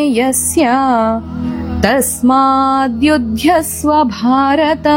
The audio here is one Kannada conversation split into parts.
ಪ್ರಮೇಯಸ್ಯ ತಸ್ಮಾದ್ಯುಧ್ಯಸ್ವ ಭಾರತ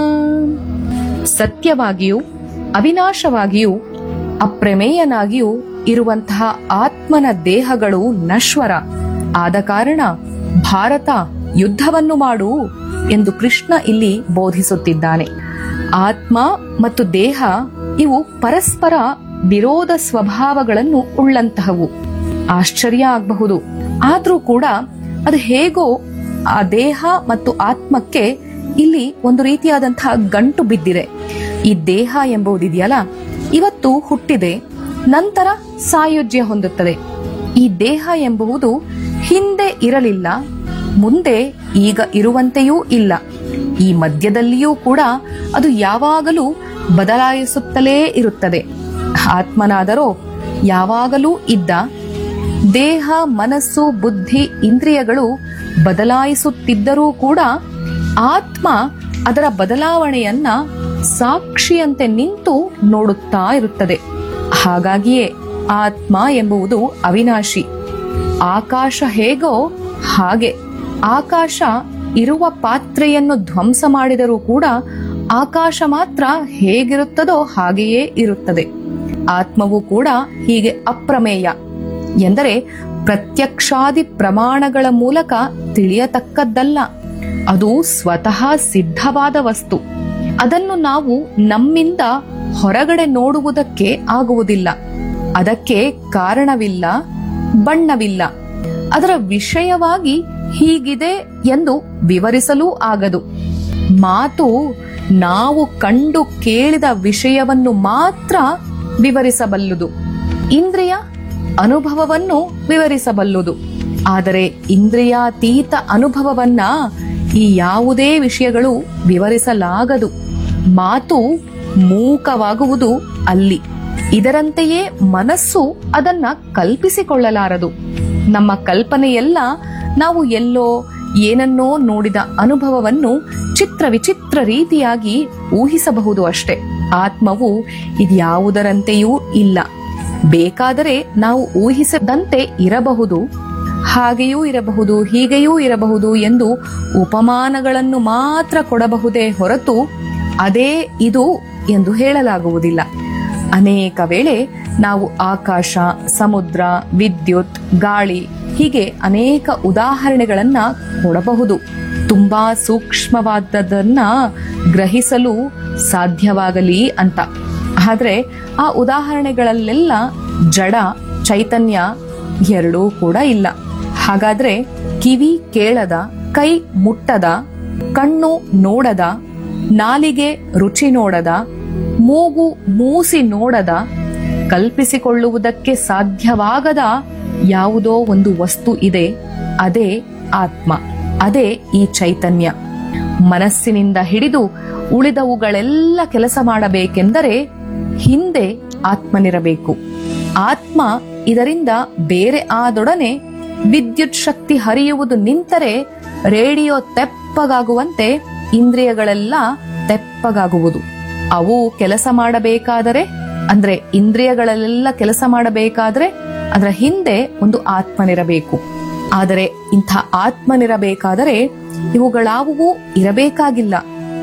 ಸತ್ಯವಾಗಿಯೂ ಅವಿನಾಶವಾಗಿಯೂ ಅಪ್ರಮೇಯನಾಗಿಯೂ ಇರುವಂತಹ ಆತ್ಮನ ದೇಹಗಳು ನಶ್ವರ ಆದ ಕಾರಣ ಭಾರತ ಯುದ್ಧವನ್ನು ಮಾಡು ಎಂದು ಕೃಷ್ಣ ಇಲ್ಲಿ ಬೋಧಿಸುತ್ತಿದ್ದಾನೆ ಆತ್ಮ ಮತ್ತು ದೇಹ ಇವು ಪರಸ್ಪರ ವಿರೋಧ ಸ್ವಭಾವಗಳನ್ನು ಉಳ್ಳಂತಹವು ಆಶ್ಚರ್ಯ ಆಗಬಹುದು ಆದ್ರೂ ಕೂಡ ಅದು ಹೇಗೋ ಆ ದೇಹ ಮತ್ತು ಆತ್ಮಕ್ಕೆ ಇಲ್ಲಿ ಒಂದು ರೀತಿಯಾದಂತಹ ಗಂಟು ಬಿದ್ದಿದೆ ಈ ದೇಹ ಎಂಬುದಿದೆಯಲ್ಲ ಇವತ್ತು ಹುಟ್ಟಿದೆ ನಂತರ ಸಾಯುಜ್ಯ ಹೊಂದುತ್ತದೆ ಈ ದೇಹ ಎಂಬುದು ಹಿಂದೆ ಇರಲಿಲ್ಲ ಮುಂದೆ ಈಗ ಇರುವಂತೆಯೂ ಇಲ್ಲ ಈ ಮಧ್ಯದಲ್ಲಿಯೂ ಕೂಡ ಅದು ಯಾವಾಗಲೂ ಬದಲಾಯಿಸುತ್ತಲೇ ಇರುತ್ತದೆ ಆತ್ಮನಾದರೋ ಯಾವಾಗಲೂ ಇದ್ದ ದೇಹ ಮನಸ್ಸು ಬುದ್ಧಿ ಇಂದ್ರಿಯಗಳು ಬದಲಾಯಿಸುತ್ತಿದ್ದರೂ ಕೂಡ ಆತ್ಮ ಅದರ ಬದಲಾವಣೆಯನ್ನ ಸಾಕ್ಷಿಯಂತೆ ನಿಂತು ನೋಡುತ್ತಾ ಇರುತ್ತದೆ ಹಾಗಾಗಿಯೇ ಆತ್ಮ ಎಂಬುದು ಅವಿನಾಶಿ ಆಕಾಶ ಹೇಗೋ ಹಾಗೆ ಆಕಾಶ ಇರುವ ಪಾತ್ರೆಯನ್ನು ಧ್ವಂಸ ಮಾಡಿದರೂ ಕೂಡ ಆಕಾಶ ಮಾತ್ರ ಹೇಗಿರುತ್ತದೋ ಹಾಗೆಯೇ ಇರುತ್ತದೆ ಆತ್ಮವು ಕೂಡ ಹೀಗೆ ಅಪ್ರಮೇಯ ಎಂದರೆ ಪ್ರತ್ಯಕ್ಷಾದಿ ಪ್ರಮಾಣಗಳ ಮೂಲಕ ತಿಳಿಯತಕ್ಕದ್ದಲ್ಲ ಅದು ಸ್ವತಃ ಸಿದ್ಧವಾದ ವಸ್ತು ಅದನ್ನು ನಾವು ನಮ್ಮಿಂದ ಹೊರಗಡೆ ನೋಡುವುದಕ್ಕೆ ಆಗುವುದಿಲ್ಲ ಅದಕ್ಕೆ ಕಾರಣವಿಲ್ಲ ಬಣ್ಣವಿಲ್ಲ ಅದರ ವಿಷಯವಾಗಿ ಹೀಗಿದೆ ಎಂದು ವಿವರಿಸಲೂ ಆಗದು ಮಾತು ನಾವು ಕಂಡು ಕೇಳಿದ ವಿಷಯವನ್ನು ಮಾತ್ರ ವಿವರಿಸಬಲ್ಲುದು ಇಂದ್ರಿಯ ಅನುಭವವನ್ನು ವಿವರಿಸಬಲ್ಲುದು ಆದರೆ ಇಂದ್ರಿಯಾತೀತ ಅನುಭವವನ್ನ ಈ ಯಾವುದೇ ವಿಷಯಗಳು ವಿವರಿಸಲಾಗದು ಮಾತು ಮೂಕವಾಗುವುದು ಅಲ್ಲಿ ಇದರಂತೆಯೇ ಮನಸ್ಸು ಅದನ್ನ ಕಲ್ಪಿಸಿಕೊಳ್ಳಲಾರದು ನಮ್ಮ ಕಲ್ಪನೆಯೆಲ್ಲ ನಾವು ಎಲ್ಲೋ ಏನನ್ನೋ ನೋಡಿದ ಅನುಭವವನ್ನು ಚಿತ್ರ ವಿಚಿತ್ರ ರೀತಿಯಾಗಿ ಊಹಿಸಬಹುದು ಅಷ್ಟೆ ಆತ್ಮವು ಇದ್ಯಾವುದರಂತೆಯೂ ಇಲ್ಲ ಬೇಕಾದರೆ ನಾವು ಊಹಿಸದಂತೆ ಇರಬಹುದು ಹಾಗೆಯೂ ಇರಬಹುದು ಹೀಗೆಯೂ ಇರಬಹುದು ಎಂದು ಉಪಮಾನಗಳನ್ನು ಮಾತ್ರ ಕೊಡಬಹುದೇ ಹೊರತು ಅದೇ ಇದು ಎಂದು ಹೇಳಲಾಗುವುದಿಲ್ಲ ಅನೇಕ ವೇಳೆ ನಾವು ಆಕಾಶ ಸಮುದ್ರ ವಿದ್ಯುತ್ ಗಾಳಿ ಹೀಗೆ ಅನೇಕ ಉದಾಹರಣೆಗಳನ್ನ ಕೊಡಬಹುದು ತುಂಬಾ ಸೂಕ್ಷ್ಮವಾದದನ್ನ ಗ್ರಹಿಸಲು ಸಾಧ್ಯವಾಗಲಿ ಅಂತ ಆದ್ರೆ ಆ ಉದಾಹರಣೆಗಳಲ್ಲೆಲ್ಲ ಜಡ ಚೈತನ್ಯ ಎರಡೂ ಕೂಡ ಇಲ್ಲ ಹಾಗಾದ್ರೆ ಕಿವಿ ಕೇಳದ ಕೈ ಮುಟ್ಟದ ಕಣ್ಣು ನೋಡದ ನಾಲಿಗೆ ರುಚಿ ನೋಡದ ಮೂಗು ಮೂಸಿ ನೋಡದ ಕಲ್ಪಿಸಿಕೊಳ್ಳುವುದಕ್ಕೆ ಸಾಧ್ಯವಾಗದ ಯಾವುದೋ ಒಂದು ವಸ್ತು ಇದೆ ಅದೇ ಆತ್ಮ ಅದೇ ಈ ಚೈತನ್ಯ ಮನಸ್ಸಿನಿಂದ ಹಿಡಿದು ಉಳಿದವುಗಳೆಲ್ಲ ಕೆಲಸ ಮಾಡಬೇಕೆಂದರೆ ಹಿಂದೆ ಆತ್ಮನಿರಬೇಕು ಆತ್ಮ ಇದರಿಂದ ಬೇರೆ ಆದೊಡನೆ ವಿದ್ಯುತ್ ಶಕ್ತಿ ಹರಿಯುವುದು ನಿಂತರೆ ರೇಡಿಯೋ ತೆಪ್ಪಗಾಗುವಂತೆ ಇಂದ್ರಿಯಗಳೆಲ್ಲ ತೆಪ್ಪಗಾಗುವುದು ಅವು ಕೆಲಸ ಮಾಡಬೇಕಾದರೆ ಅಂದ್ರೆ ಇಂದ್ರಿಯಗಳೆಲ್ಲ ಕೆಲಸ ಮಾಡಬೇಕಾದ್ರೆ ಅದರ ಹಿಂದೆ ಒಂದು ಆತ್ಮನಿರಬೇಕು ಆದರೆ ಇಂಥ ಆತ್ಮನಿರಬೇಕಾದರೆ ಇವುಗಳಾವುವು ಇರಬೇಕಾಗಿಲ್ಲ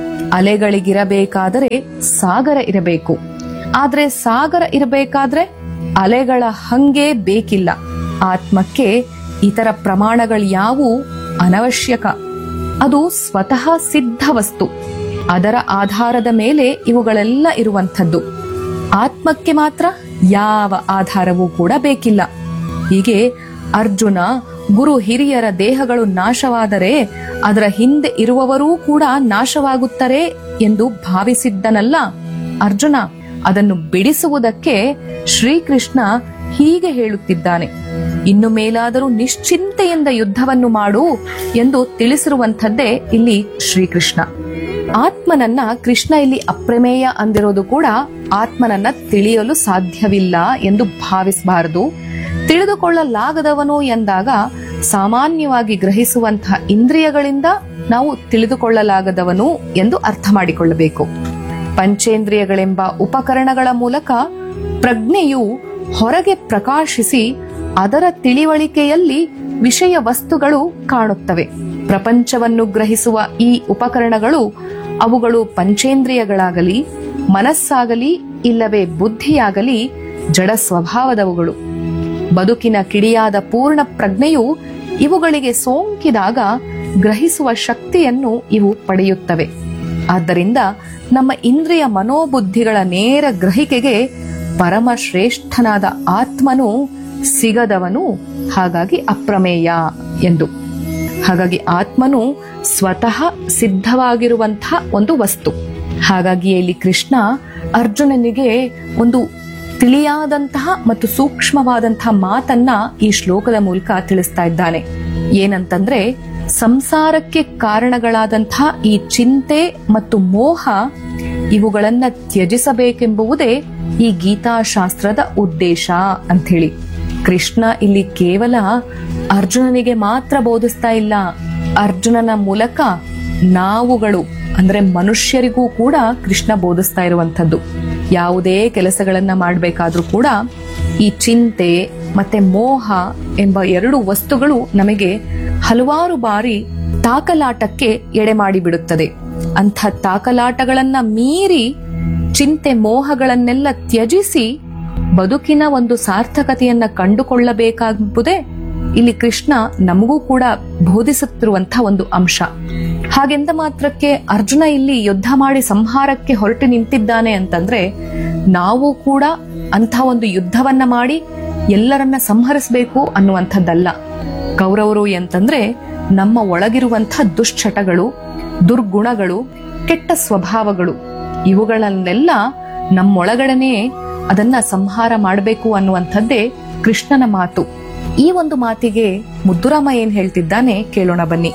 ಅಲೆಗಳಿಗಿರಬೇಕಾದರೆ ಸಾಗರ ಇರಬೇಕು ಆದ್ರೆ ಸಾಗರ ಇರಬೇಕಾದ್ರೆ ಅಲೆಗಳ ಹಂಗೆ ಬೇಕಿಲ್ಲ ಆತ್ಮಕ್ಕೆ ಇತರ ಪ್ರಮಾಣಗಳ್ಯಾವೂ ಅನವಶ್ಯಕ ಅದು ಸ್ವತಃ ಸಿದ್ಧ ವಸ್ತು ಅದರ ಆಧಾರದ ಮೇಲೆ ಇವುಗಳೆಲ್ಲ ಇರುವಂಥದ್ದು ಆತ್ಮಕ್ಕೆ ಮಾತ್ರ ಯಾವ ಆಧಾರವೂ ಕೂಡ ಬೇಕಿಲ್ಲ ಹೀಗೆ ಅರ್ಜುನ ಗುರು ಹಿರಿಯರ ದೇಹಗಳು ನಾಶವಾದರೆ ಅದರ ಹಿಂದೆ ಇರುವವರೂ ಕೂಡ ನಾಶವಾಗುತ್ತಾರೆ ಎಂದು ಭಾವಿಸಿದ್ದನಲ್ಲ ಅರ್ಜುನ ಅದನ್ನು ಬಿಡಿಸುವುದಕ್ಕೆ ಶ್ರೀಕೃಷ್ಣ ಹೀಗೆ ಹೇಳುತ್ತಿದ್ದಾನೆ ಇನ್ನು ಮೇಲಾದರೂ ನಿಶ್ಚಿಂತೆಯಿಂದ ಯುದ್ಧವನ್ನು ಮಾಡು ಎಂದು ತಿಳಿಸಿರುವಂಥದ್ದೇ ಇಲ್ಲಿ ಶ್ರೀಕೃಷ್ಣ ಆತ್ಮನನ್ನ ಕೃಷ್ಣ ಇಲ್ಲಿ ಅಪ್ರಮೇಯ ಅಂದಿರೋದು ಕೂಡ ಆತ್ಮನನ್ನ ತಿಳಿಯಲು ಸಾಧ್ಯವಿಲ್ಲ ಎಂದು ಭಾವಿಸಬಾರದು ತಿಳಿದುಕೊಳ್ಳಲಾಗದವನು ಎಂದಾಗ ಸಾಮಾನ್ಯವಾಗಿ ಗ್ರಹಿಸುವಂತಹ ಇಂದ್ರಿಯಗಳಿಂದ ನಾವು ತಿಳಿದುಕೊಳ್ಳಲಾಗದವನು ಎಂದು ಅರ್ಥ ಮಾಡಿಕೊಳ್ಳಬೇಕು ಪಂಚೇಂದ್ರಿಯಗಳೆಂಬ ಉಪಕರಣಗಳ ಮೂಲಕ ಪ್ರಜ್ಞೆಯು ಹೊರಗೆ ಪ್ರಕಾಶಿಸಿ ಅದರ ತಿಳಿವಳಿಕೆಯಲ್ಲಿ ವಿಷಯ ವಸ್ತುಗಳು ಕಾಣುತ್ತವೆ ಪ್ರಪಂಚವನ್ನು ಗ್ರಹಿಸುವ ಈ ಉಪಕರಣಗಳು ಅವುಗಳು ಪಂಚೇಂದ್ರಿಯಗಳಾಗಲಿ ಮನಸ್ಸಾಗಲಿ ಇಲ್ಲವೇ ಬುದ್ಧಿಯಾಗಲಿ ಜಡ ಸ್ವಭಾವದವುಗಳು ಬದುಕಿನ ಕಿಡಿಯಾದ ಪೂರ್ಣ ಪ್ರಜ್ಞೆಯು ಇವುಗಳಿಗೆ ಸೋಂಕಿದಾಗ ಗ್ರಹಿಸುವ ಶಕ್ತಿಯನ್ನು ಇವು ಪಡೆಯುತ್ತವೆ ಆದ್ದರಿಂದ ನಮ್ಮ ಇಂದ್ರಿಯ ಮನೋಬುದ್ಧಿಗಳ ನೇರ ಗ್ರಹಿಕೆಗೆ ಪರಮ ಶ್ರೇಷ್ಠನಾದ ಆತ್ಮನು ಸಿಗದವನು ಹಾಗಾಗಿ ಅಪ್ರಮೇಯ ಎಂದು ಹಾಗಾಗಿ ಆತ್ಮನು ಸ್ವತಃ ಸಿದ್ಧವಾಗಿರುವಂತಹ ಒಂದು ವಸ್ತು ಹಾಗಾಗಿ ಇಲ್ಲಿ ಕೃಷ್ಣ ಅರ್ಜುನನಿಗೆ ಒಂದು ತಿಳಿಯಾದಂತಹ ಮತ್ತು ಸೂಕ್ಷ್ಮವಾದಂತಹ ಮಾತನ್ನ ಈ ಶ್ಲೋಕದ ಮೂಲಕ ತಿಳಿಸ್ತಾ ಇದ್ದಾನೆ ಏನಂತಂದ್ರೆ ಸಂಸಾರಕ್ಕೆ ಕಾರಣಗಳಾದಂತಹ ಈ ಚಿಂತೆ ಮತ್ತು ಮೋಹ ಇವುಗಳನ್ನ ತ್ಯಜಿಸಬೇಕೆಂಬುವುದೇ ಈ ಗೀತಾಶಾಸ್ತ್ರದ ಉದ್ದೇಶ ಅಂಥೇಳಿ ಕೃಷ್ಣ ಇಲ್ಲಿ ಕೇವಲ ಅರ್ಜುನನಿಗೆ ಮಾತ್ರ ಬೋಧಿಸ್ತಾ ಇಲ್ಲ ಅರ್ಜುನನ ಮೂಲಕ ನಾವುಗಳು ಅಂದ್ರೆ ಮನುಷ್ಯರಿಗೂ ಕೂಡ ಕೃಷ್ಣ ಬೋಧಿಸ್ತಾ ಇರುವಂತದ್ದು ಯಾವುದೇ ಕೆಲಸಗಳನ್ನ ಮಾಡಬೇಕಾದ್ರೂ ಕೂಡ ಈ ಚಿಂತೆ ಮತ್ತೆ ಮೋಹ ಎಂಬ ಎರಡು ವಸ್ತುಗಳು ನಮಗೆ ಹಲವಾರು ಬಾರಿ ತಾಕಲಾಟಕ್ಕೆ ಎಡೆ ಮಾಡಿಬಿಡುತ್ತದೆ ಅಂಥ ತಾಕಲಾಟಗಳನ್ನ ಮೀರಿ ಚಿಂತೆ ಮೋಹಗಳನ್ನೆಲ್ಲ ತ್ಯಜಿಸಿ ಬದುಕಿನ ಒಂದು ಸಾರ್ಥಕತೆಯನ್ನ ಕಂಡುಕೊಳ್ಳಬೇಕಾಗುವುದೇ ಇಲ್ಲಿ ಕೃಷ್ಣ ನಮಗೂ ಕೂಡ ಬೋಧಿಸುತ್ತಿರುವಂತಹ ಒಂದು ಅಂಶ ಹಾಗೆಂದ ಮಾತ್ರಕ್ಕೆ ಅರ್ಜುನ ಇಲ್ಲಿ ಯುದ್ಧ ಮಾಡಿ ಸಂಹಾರಕ್ಕೆ ಹೊರಟು ನಿಂತಿದ್ದಾನೆ ಅಂತಂದ್ರೆ ನಾವು ಕೂಡ ಅಂಥ ಒಂದು ಯುದ್ಧವನ್ನ ಮಾಡಿ ಎಲ್ಲರನ್ನ ಸಂಹರಿಸಬೇಕು ಅನ್ನುವಂಥದ್ದಲ್ಲ ಕೌರವರು ಎಂತಂದ್ರೆ ನಮ್ಮ ಒಳಗಿರುವಂಥ ದುಶ್ಚಟಗಳು ದುರ್ಗುಣಗಳು ಕೆಟ್ಟ ಸ್ವಭಾವಗಳು ಇವುಗಳನ್ನೆಲ್ಲ ನಮ್ಮೊಳಗಡೆನೆ ಅದನ್ನ ಸಂಹಾರ ಮಾಡಬೇಕು ಅನ್ನುವಂಥದ್ದೇ ಕೃಷ್ಣನ ಮಾತು ಈ ಒಂದು ಮಾತಿಗೆ ಮುದ್ದುರಾಮ ಏನ್ ಹೇಳ್ತಿದ್ದಾನೆ ಕೇಳೋಣ ಬನ್ನಿ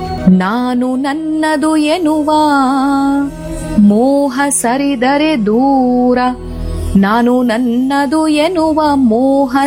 ನಾನು ನನ್ನದು ಎನ್ನುವ ಮೋಹ ಸರಿದರೆ ದೂರ ನಾನು ನನ್ನದು ಎನ್ನುವ ಮೋಹ